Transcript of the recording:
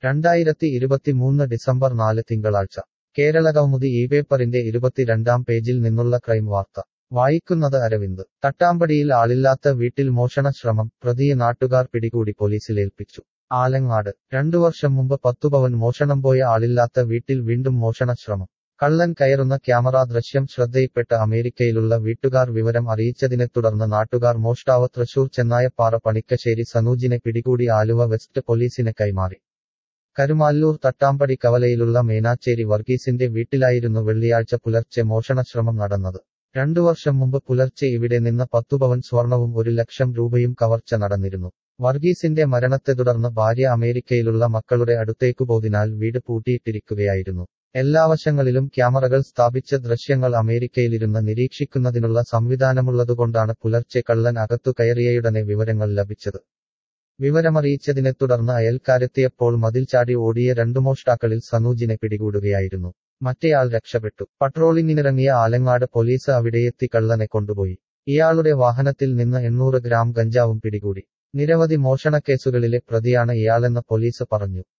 രണ്ടായിരത്തി ഇരുപത്തിമൂന്ന് ഡിസംബർ നാല് തിങ്കളാഴ്ച കേരള കൗമുദി ഈ പേപ്പറിന്റെ ഇരുപത്തിരണ്ടാം പേജിൽ നിന്നുള്ള ക്രൈം വാർത്ത വായിക്കുന്നത് അരവിന്ദ് തട്ടാമ്പടിയിൽ ആളില്ലാത്ത വീട്ടിൽ മോഷണ ശ്രമം പ്രതിയെ നാട്ടുകാർ പിടികൂടി പോലീസിലേൽപ്പിച്ചു ആലങ്ങാട് രണ്ടു വർഷം മുമ്പ് പത്തുപവൻ മോഷണം പോയ ആളില്ലാത്ത വീട്ടിൽ വീണ്ടും മോഷണ ശ്രമം കള്ളൻ കയറുന്ന ക്യാമറ ദൃശ്യം ശ്രദ്ധയിൽപ്പെട്ട അമേരിക്കയിലുള്ള വീട്ടുകാർ വിവരം അറിയിച്ചതിനെ തുടർന്ന് നാട്ടുകാർ മോഷ്ടാവ് തൃശൂർ ചെന്നായപ്പാറ പണിക്കശ്ശേരി സനൂജിനെ പിടികൂടി ആലുവ വെസ്റ്റ് പോലീസിന് കൈമാറി കരുമാല്ലൂർ തട്ടാമ്പടി കവലയിലുള്ള മേനാച്ചേരി വർഗീസിന്റെ വീട്ടിലായിരുന്നു വെള്ളിയാഴ്ച പുലർച്ചെ മോഷണശ്രമം നടന്നത് രണ്ടു വർഷം മുമ്പ് പുലർച്ചെ ഇവിടെ നിന്ന് പത്തുപവൻ സ്വർണവും ഒരു ലക്ഷം രൂപയും കവർച്ച നടന്നിരുന്നു വർഗീസിന്റെ മരണത്തെ തുടർന്ന് ഭാര്യ അമേരിക്കയിലുള്ള മക്കളുടെ അടുത്തേക്കു പോതിനാൽ വീട് പൂട്ടിയിട്ടിരിക്കുകയായിരുന്നു എല്ലാ വശങ്ങളിലും ക്യാമറകൾ സ്ഥാപിച്ച ദൃശ്യങ്ങൾ അമേരിക്കയിലിരുന്ന് നിരീക്ഷിക്കുന്നതിനുള്ള സംവിധാനമുള്ളതുകൊണ്ടാണ് പുലർച്ചെ കള്ളൻ അകത്തു കയറിയയുടനെ വിവരങ്ങൾ ലഭിച്ചത് വിവരമറിയിച്ചതിനെ തുടർന്ന് അയൽക്കാരെത്തിയപ്പോൾ മതിൽ ചാടി ഓടിയ രണ്ടു മോഷ്ടാക്കളിൽ സനൂജിനെ പിടികൂടുകയായിരുന്നു മറ്റേയാൾ രക്ഷപ്പെട്ടു പട്രോളിംഗിനിറങ്ങിയ ആലങ്ങാട് പോലീസ് അവിടെയെത്തി കള്ളനെ കൊണ്ടുപോയി ഇയാളുടെ വാഹനത്തിൽ നിന്ന് എണ്ണൂറ് ഗ്രാം ഗഞ്ചാവും പിടികൂടി നിരവധി മോഷണക്കേസുകളിലെ പ്രതിയാണ് ഇയാളെന്ന് പോലീസ് പറഞ്ഞു